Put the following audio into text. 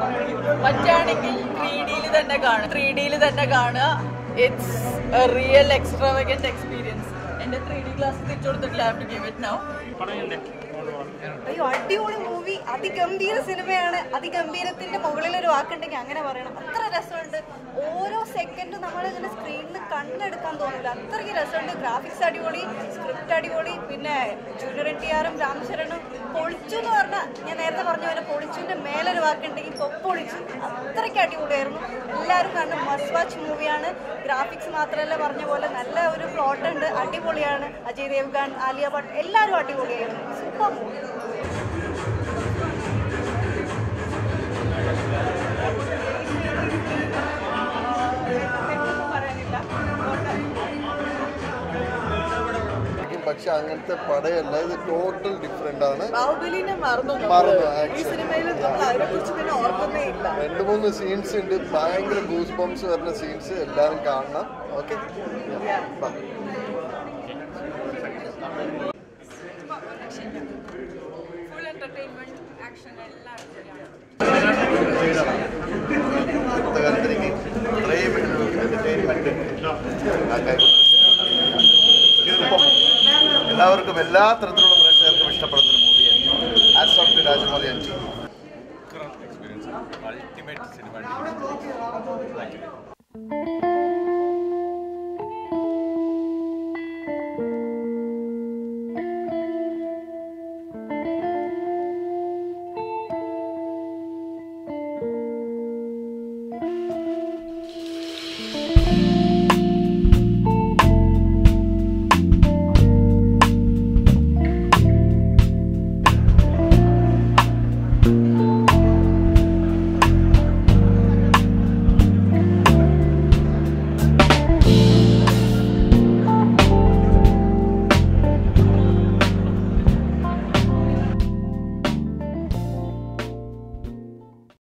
പറ്റുകയാണെങ്കിൽ ത്രീ ഡിയിൽ തന്നെ കാണുക ത്രീ ഡിയിൽ തന്നെ കാണുക it's a real extravagant experience എന്റെ ത്രീ ഡി ക്ലാസ് തിരിച്ചു കൊടുത്തിട്ടില്ല have to give it now അയ്യോ അടിപൊളി മൂവി അതിഗംഭീര സിനിമയാണ് അതിഗംഭീരത്തിന്റെ മുകളിൽ ഒരു വാക്കുണ്ടെങ്കിൽ അങ്ങനെ പറയണം അത്ര രസമുണ്ട് ഓരോ സെക്കൻഡും നമ്മൾ ഇങ്ങനെ സ്ക്രീനിൽ കണ്ടെടുക്കാൻ തോന്നില്ല അത്രയ്ക്ക് രസമുണ്ട് ഗ്രാഫിക്സ് അടിപൊളി സ്ക്രിപ്റ്റ് അടിപൊളി പിന്നെ ജൂനിയർ എൻ ടി ആറും രാമചരണും പൊളിച്ചു എന്ന് പറഞ്ഞാൽ ഞാൻ നേരത്തെ പറഞ്ഞ പോലെ പൊളിച്ചുവിന്റെ മേലൊരു വാക്കുണ്ടെങ്കിൽ പൊളിച്ചു അത്രയ്ക്ക് അടിപൊളിയായിരുന്നു എല്ലാവരും കണ്ട് മസ്റ്റ് വാച്ച് മൂവിയാണ് ഗ്രാഫിക്സ് മാത്രമല്ല പറഞ്ഞ പോലെ നല്ല ഒരു പ്ലോട്ട് ഉണ്ട് അടിപൊളിയാണ് അജയ് ദേവ്ഗാൻ ആലിയ ഭട്ട് എല്ലാവരും അടിപൊളിയായിരുന്നു സൂപ്പർ മൂവി പക്ഷെ അങ്ങനത്തെ പടയല്ല ഇത് ടോട്ടൽ ഡിഫറെന്റ് ആണ് ബാഹുബലിനെ മറന്നു മറന്നു, ഈ actually. സിനിമയിൽ നമ്മൾ അതിനെ കുറിച്ച് പിന്നെ ഓർക്കുന്നേ ഇല്ല രണ്ട് മൂന്ന് സീൻസ് ഉണ്ട് ഭയങ്കര ഗൂസ് ബംസ് വരുന്ന സീൻസ് എല്ലാവരും കാണണം ഓക്കെ ഫുൾ എന്റർടൈൻമെന്റ് ആക്ഷൻ എല്ലാം ഇന്നത്തെ കാലത്തിലേക്ക് ഇത്രയും എന്റർടൈൻമെന്റ് എല്ലാവർക്കും എല്ലാ തരത്തിലുള്ള പ്രേക്ഷകർക്കും ഇഷ്ടപ്പെടുന്ന ഒരു മൂവിയാണ് ആസ് ഓഫ് ടു രാജമൗലി അഞ്ചി എക്സ്പീരിയൻസ് അൾട്ടിമേറ്റ് സിനിമാറ്റിക്